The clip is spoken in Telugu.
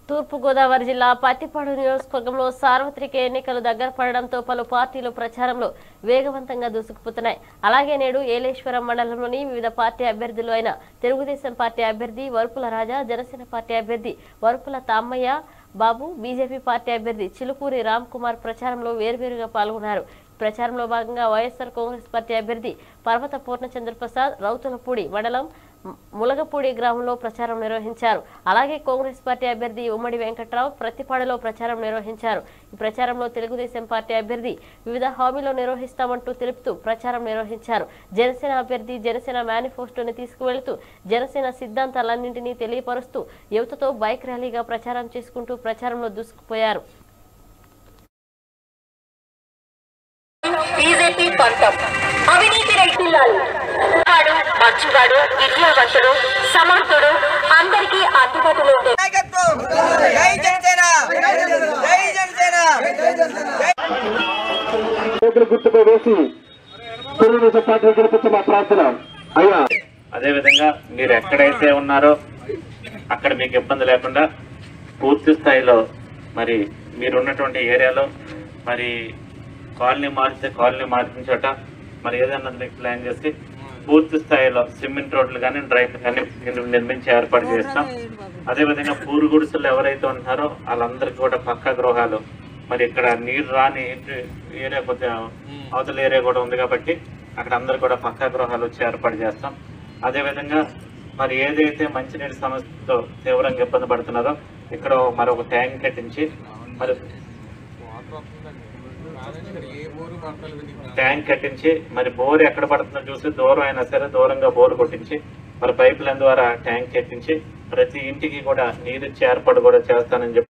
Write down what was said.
తూర్పుగోదావరి జిల్లా పత్తిపాడు నియోజకవర్గంలో సార్వత్రిక ఎన్నికలు దగ్గర పడడంతో పలు పార్టీలు ప్రచారంలో వేగవంతంగా దూసుకుపోతున్నాయి అలాగే నేడు ఏలేశ్వరం మండలంలోని వివిధ పార్టీ అభ్యర్థులు అయిన తెలుగుదేశం పార్టీ అభ్యర్థి వరుపుల రాజా జనసేన పార్టీ అభ్యర్థి వరుపుల తామయ్య బాబు బీజేపీ పార్టీ అభ్యర్థి చిలుకూరి రామ్ కుమార్ ప్రచారంలో వేర్వేరుగా పాల్గొన్నారు ప్రచారంలో భాగంగా వైఎస్ఆర్ కాంగ్రెస్ పార్టీ అభ్యర్థి పర్వత పూర్ణచంద్ర ప్రసాద్ రౌతులపూడి మండలం ము- ములగపూడి గ్రామంలో ప్రచారం నిర్వహించారు అలాగే కాంగ్రెస్ పార్టీ అభ్యర్థి ఉమ్మడి వెంకట్రావు ప్రతిపాడులో ప్రచారం నిర్వహించారు ఈ ప్రచారంలో తెలుగుదేశం పార్టీ అభ్యర్థి వివిధ హామీలు నిర్వహిస్తామంటూ తెలుపుతూ ప్రచారం నిర్వహించారు జనసేన అభ్యర్థి జనసేన మేనిఫెస్టోని తీసుకువెళుతూ జనసేన సిద్ధాంతాలన్నింటినీ తెలియపరుస్తూ యువతతో బైక్ ర్యాలీగా ప్రచారం చేసుకుంటూ ప్రచారంలో దూసుకుపోయారు బీజేపీ పంతం అవినీతి రెడ్డిల్లాలి వాడు మంచివాడు విద్యావంతుడు సమర్థుడు అందరికీ అందుబాటులో ఉండే నాయకత్వం జై జనసేన జై జనసేన చేతులు గుర్తుపై వేసి తెలుగుదేశం పార్టీ గెలిపించే మా ప్రార్థన అయ్యా అదేవిధంగా మీరు ఎక్కడైతే ఉన్నారో అక్కడ మీకు ఇబ్బంది లేకుండా పూర్తి స్థాయిలో మరి మీరు ఉన్నటువంటి ఏరియాలో మరి కాలనీ మారితే కాలనీ మార్చిన చోట మరి ఏదైనా మీకు ప్లాన్ చేసి పూర్తి స్థాయిలో సిమెంట్ రోడ్లు కానీ డ్రైన్ కానీ నిర్మించి ఏర్పాటు చేస్తాం అదేవిధంగా పూరు గుడిసెలు ఎవరైతే ఉంటున్నారో వాళ్ళందరికీ కూడా పక్కా గృహాలు మరి ఇక్కడ నీరు రాని ఏరియా కొద్దిగా అవతల ఏరియా కూడా ఉంది కాబట్టి అక్కడ అందరు కూడా పక్కా గృహాలు వచ్చి ఏర్పాటు చేస్తాం అదేవిధంగా మరి ఏదైతే మంచినీటి సమస్యతో తీవ్రంగా ఇబ్బంది పడుతున్నారో ఇక్కడ మరొక ట్యాంక్ కట్టించి మరి ట్యాంక్ కట్టించి మరి బోర్ ఎక్కడ పడుతుందో చూసి దూరం అయినా సరే దూరంగా బోర్ కొట్టించి మరి పైప్ లైన్ ద్వారా ట్యాంక్ కట్టించి ప్రతి ఇంటికి కూడా నీరు ఇచ్చే ఏర్పాటు కూడా చేస్తానని చెప్పి